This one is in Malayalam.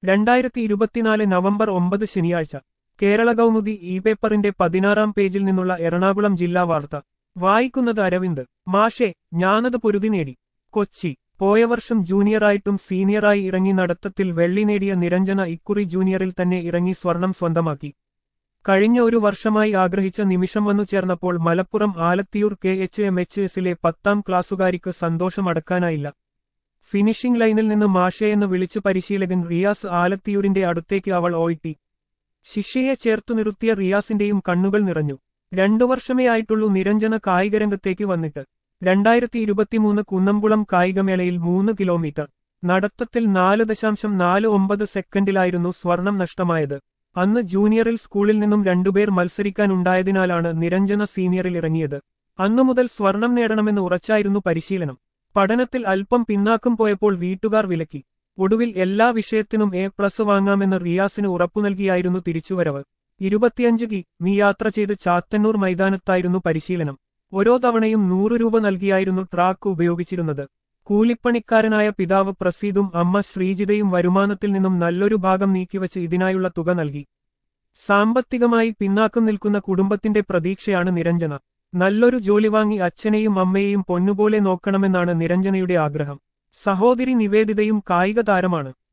രണ്ടായിരത്തി ഇരുപത്തിനാല് നവംബർ ഒമ്പത് ശനിയാഴ്ച കേരള കൗമുദി ഇ പേപ്പറിന്റെ പതിനാറാം പേജിൽ നിന്നുള്ള എറണാകുളം ജില്ലാ വാർത്ത വായിക്കുന്നത് അരവിന്ദ് മാഷെ ഞാനത് പൊരുതി നേടി കൊച്ചി പോയ വർഷം ജൂനിയറായിട്ടും സീനിയറായി ഇറങ്ങി നടത്തത്തിൽ വെള്ളി നേടിയ നിരഞ്ജന ഇക്കുറി ജൂനിയറിൽ തന്നെ ഇറങ്ങി സ്വർണം സ്വന്തമാക്കി കഴിഞ്ഞ ഒരു വർഷമായി ആഗ്രഹിച്ച നിമിഷം വന്നു ചേർന്നപ്പോൾ Malappuram Alathiyur K H M H എസിലെ പത്താം ക്ലാസ്സുകാരിക്ക് സന്തോഷമടക്കാനായില്ല ഫിനിഷിംഗ് ലൈനിൽ നിന്ന് മാഷയെന്ന് വിളിച്ച് പരിശീലകൻ റിയാസ് ആലത്തിയൂരിന്റെ അടുത്തേക്ക് അവൾ ഓയിട്ടി ശിഷ്യയെ ചേർത്തു നിർത്തിയ റിയാസിന്റെയും കണ്ണുകൾ നിറഞ്ഞു രണ്ടു വർഷമേ ആയിട്ടുള്ളൂ നിരഞ്ജന കായികരംഗത്തേക്ക് വന്നിട്ട് രണ്ടായിരത്തി ഇരുപത്തിമൂന്ന് കുന്നംകുളം കായികമേളയിൽ മൂന്ന് കിലോമീറ്റർ നടത്തത്തിൽ നാല് ദശാംശം നാല് ഒമ്പത് സെക്കൻഡിലായിരുന്നു സ്വർണം നഷ്ടമായത് അന്ന് ജൂനിയറിൽ സ്കൂളിൽ നിന്നും രണ്ടുപേർ മത്സരിക്കാനുണ്ടായതിനാലാണ് നിരഞ്ജന സീനിയറിൽ ഇറങ്ങിയത് അന്നു മുതൽ സ്വർണം നേടണമെന്ന് ഉറച്ചായിരുന്നു പരിശീലനം പഠനത്തിൽ അല്പം പിന്നാക്കം പോയപ്പോൾ വീട്ടുകാർ വിലക്കി ഒടുവിൽ എല്ലാ വിഷയത്തിനും എ പ്ലസ് വാങ്ങാമെന്ന് റിയാസിന് ഉറപ്പു നൽകിയായിരുന്നു തിരിച്ചുവരവ് ഇരുപത്തിയഞ്ച് കി മീ യാത്ര ചെയ്ത് ചാത്തന്നൂർ മൈതാനത്തായിരുന്നു പരിശീലനം ഓരോ തവണയും നൂറു രൂപ നൽകിയായിരുന്നു ട്രാക്ക് ഉപയോഗിച്ചിരുന്നത് കൂലിപ്പണിക്കാരനായ പിതാവ് പ്രസീദും അമ്മ ശ്രീജിതയും വരുമാനത്തിൽ നിന്നും നല്ലൊരു ഭാഗം നീക്കിവച്ച് ഇതിനായുള്ള തുക നൽകി സാമ്പത്തികമായി പിന്നാക്കം നിൽക്കുന്ന കുടുംബത്തിന്റെ പ്രതീക്ഷയാണ് നിരഞ്ജന നല്ലൊരു ജോലി വാങ്ങി അച്ഛനെയും അമ്മയെയും പൊന്നുപോലെ നോക്കണമെന്നാണ് നിരഞ്ജനയുടെ ആഗ്രഹം സഹോദരി നിവേദിതയും കായിക താരമാണ്